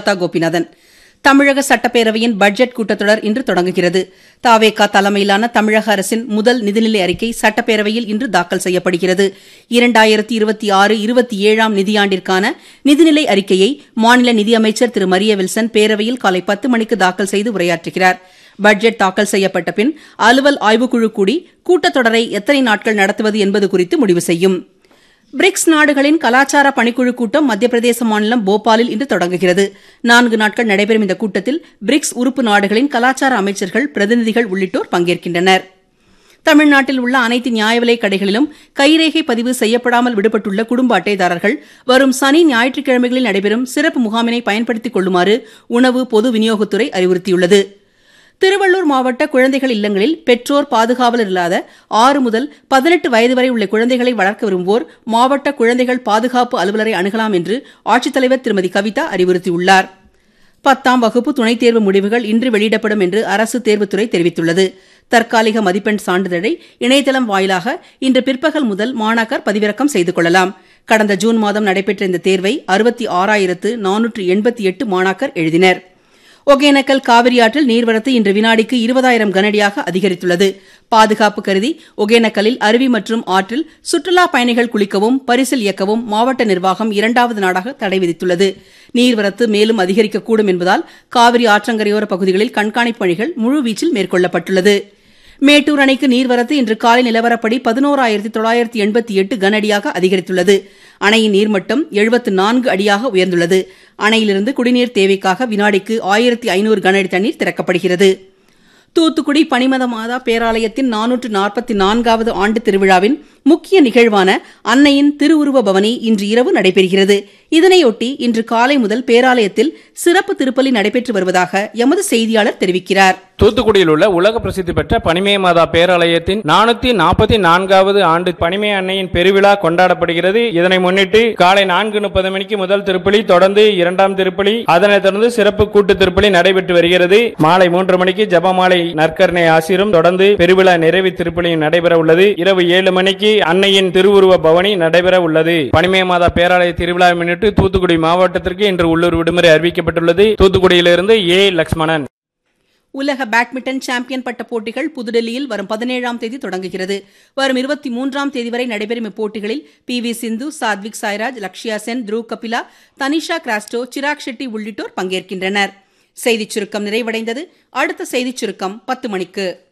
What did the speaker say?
சுஜாதா கோபிநாதன் தமிழக சட்டப்பேரவையின் பட்ஜெட் கூட்டத்தொடர் இன்று தொடங்குகிறது தாவேகா தலைமையிலான தமிழக அரசின் முதல் நிதிநிலை அறிக்கை சட்டப்பேரவையில் இன்று தாக்கல் செய்யப்படுகிறது இரண்டாயிரத்தி இருபத்தி ஆறு இருபத்தி ஏழாம் நிதியாண்டிற்கான நிதிநிலை அறிக்கையை மாநில நிதியமைச்சர் திரு மரிய வில்சன் பேரவையில் காலை பத்து மணிக்கு தாக்கல் செய்து உரையாற்றுகிறார் பட்ஜெட் தாக்கல் செய்யப்பட்ட பின் அலுவல் ஆய்வுக்குழு கூடி கூட்டத்தொடரை எத்தனை நாட்கள் நடத்துவது என்பது குறித்து முடிவு செய்யும் பிரிக்ஸ் நாடுகளின் கலாச்சார பணிக்குழு கூட்டம் மத்திய பிரதேச மாநிலம் போபாலில் இன்று தொடங்குகிறது நான்கு நாட்கள் நடைபெறும் இந்த கூட்டத்தில் பிரிக்ஸ் உறுப்பு நாடுகளின் கலாச்சார அமைச்சர்கள் பிரதிநிதிகள் உள்ளிட்டோர் பங்கேற்கின்றனர் தமிழ்நாட்டில் உள்ள அனைத்து நியாய விலைக் கடைகளிலும் கைரேகை பதிவு செய்யப்படாமல் விடுபட்டுள்ள குடும்ப அட்டைதாரர்கள் வரும் சனி ஞாயிற்றுக்கிழமைகளில் நடைபெறும் சிறப்பு முகாமினை பயன்படுத்திக் கொள்ளுமாறு உணவு பொது விநியோகத்துறை அறிவுறுத்தியுள்ளது திருவள்ளூர் மாவட்ட குழந்தைகள் இல்லங்களில் பெற்றோர் பாதுகாவலர் இல்லாத ஆறு முதல் பதினெட்டு வயது வரை உள்ள குழந்தைகளை வளர்க்க விரும்புவோர் மாவட்ட குழந்தைகள் பாதுகாப்பு அலுவலரை அணுகலாம் என்று ஆட்சித்தலைவர் திருமதி கவிதா அறிவுறுத்தியுள்ளார் பத்தாம் வகுப்பு துணைத் தேர்வு முடிவுகள் இன்று வெளியிடப்படும் என்று அரசு தேர்வுத்துறை தெரிவித்துள்ளது தற்காலிக மதிப்பெண் சான்றிதழை இணையதளம் வாயிலாக இன்று பிற்பகல் முதல் மாணாக்கர் பதிவிறக்கம் செய்து கொள்ளலாம் கடந்த ஜூன் மாதம் நடைபெற்ற இந்த தேர்வை அறுபத்தி ஆறாயிரத்து நானூற்று எண்பத்தி எட்டு மாணாக்கர் எழுதினர் ஒகேனக்கல் காவிரி ஆற்றில் நீர்வரத்து இன்று வினாடிக்கு இருபதாயிரம் கனஅடியாக அதிகரித்துள்ளது பாதுகாப்பு கருதி ஒகேனக்கலில் அருவி மற்றும் ஆற்றில் சுற்றுலா பயணிகள் குளிக்கவும் பரிசில் இயக்கவும் மாவட்ட நிர்வாகம் இரண்டாவது நாடாக தடை விதித்துள்ளது நீர்வரத்து மேலும் அதிகரிக்கக்கூடும் என்பதால் காவிரி ஆற்றங்கரையோர பகுதிகளில் கண்காணிப்பு பணிகள் முழுவீச்சில் மேற்கொள்ளப்பட்டுள்ளது மேட்டூர் அணைக்கு நீர்வரத்து இன்று காலை நிலவரப்படி பதினோராயிரத்தி தொள்ளாயிரத்தி எண்பத்தி எட்டு கனஅடியாக அதிகரித்துள்ளது அணையின் நீர்மட்டம் எழுபத்து நான்கு அடியாக உயர்ந்துள்ளது அணையிலிருந்து குடிநீர் தேவைக்காக வினாடிக்கு ஆயிரத்தி ஐநூறு கனஅடி தண்ணீர் திறக்கப்படுகிறது தூத்துக்குடி பனிமத மாதா பேராலயத்தின் நானூற்று நாற்பத்தி நான்காவது ஆண்டு திருவிழாவின் முக்கிய நிகழ்வான அன்னையின் திருவுருவ பவனி இன்று இரவு நடைபெறுகிறது இதனையொட்டி இன்று காலை முதல் பேராலயத்தில் சிறப்பு திருப்பலி நடைபெற்று வருவதாக எமது செய்தியாளர் தெரிவிக்கிறார் தூத்துக்குடியில் உள்ள உலக பிரசித்தி பெற்ற பனிமய மாதா பேராலயத்தின் நானூத்தி நாற்பத்தி நான்காவது ஆண்டு பனிமய அன்னையின் பெருவிழா கொண்டாடப்படுகிறது இதனை முன்னிட்டு காலை நான்கு முப்பது மணிக்கு முதல் திருப்பலி தொடர்ந்து இரண்டாம் திருப்பலி அதனைத் தொடர்ந்து சிறப்பு கூட்டு திருப்பலி நடைபெற்று வருகிறது மாலை மூன்று மணிக்கு ஜபமாலை நற்கரணை ஆசிரும் தொடர்ந்து பெருவிழா நிறைவு திருப்பலியும் நடைபெற உள்ளது இரவு ஏழு மணிக்கு அன்னையின் திருவுருவ பவனி நடைபெற உள்ளது பனிமய மாதா பேராலய திருவிழாவை முன்னிட்டு தூத்துக்குடி மாவட்டத்திற்கு இன்று உள்ளூர் விடுமுறை அறிவிக்கப்பட்டுள்ளது தூத்துக்குடியிலிருந்து ஏ லக்ஷ்மணன் உலக பேட்மிண்டன் சாம்பியன் பட்ட போட்டிகள் புதுடெல்லியில் வரும் பதினேழாம் தேதி தொடங்குகிறது வரும் இருபத்தி மூன்றாம் தேதி வரை நடைபெறும் இப்போட்டிகளில் பி வி சிந்து சாத்விக் சாய்ராஜ் லக்ஷயா சென் த்ருவ் கபிலா தனிஷா கிராஸ்டோ சிராக் ஷெட்டி உள்ளிட்டோர் பங்கேற்கின்றனர் செய்திச் சுருக்கம் நிறைவடைந்தது அடுத்த செய்திச் சுருக்கம் பத்து மணிக்கு